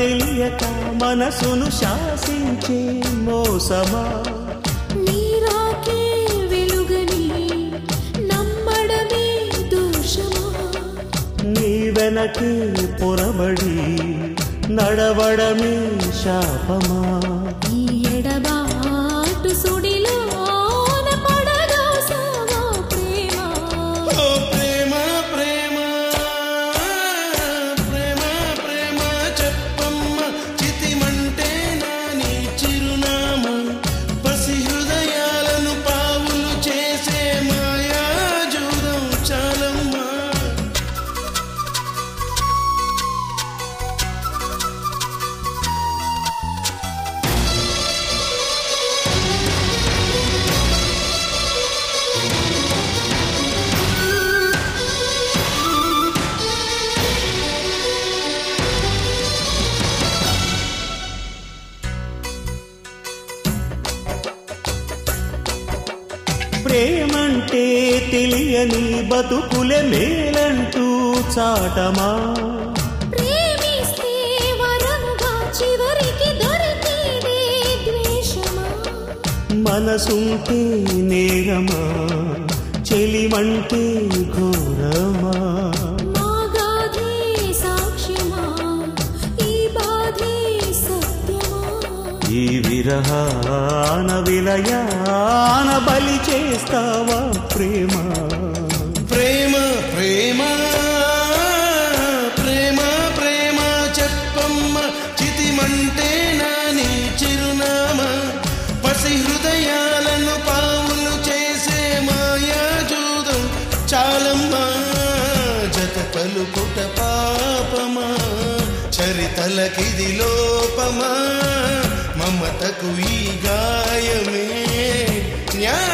తెలియక మనసును శాసించే మోసమా నీరాకే వెలుగని నమ్మడమే దోషమా నీ వెనకే పొరబడి నడవడమే శాపమా ఈ ఎడబాటు సుడిలోన పడదోసావా ప్రేమ ఓ ప్రేమ ప్రేమ ప్రేమ ప్రేమ చెప్పమ్మ చితిమంటే నా నీ చిరునామా పసి హృదయాలను పావులు చేసే మాయా జూదం చాలమ్మా ప్రేమంటే తెలియని బతుకులే మేలంటూ చాటమా ప్రేమిస్తే వరముగా చివరికి దొరికేదే ద్వేషమా మనసుంటే నేరమా చెలిమంటే ఘోరమా మాగాధే సాక్ష్యమా ఈ బాధే సత్యమా ఈ విరహాన విలయాన బలి చేస్తావా ప్రేమ ప్రేమ ప్రేమ ప్రేమ ప్రేమ చెప్పమ్మ చితిమంటే నా నీ చిరునామా పసి హృదయాలను పావులు చేసే మాయా జూదం చాలమ్మా జత పలుకుట పాపమా చరితలకిది లోపమా మమతకు ఈ గాయమే న్యాయ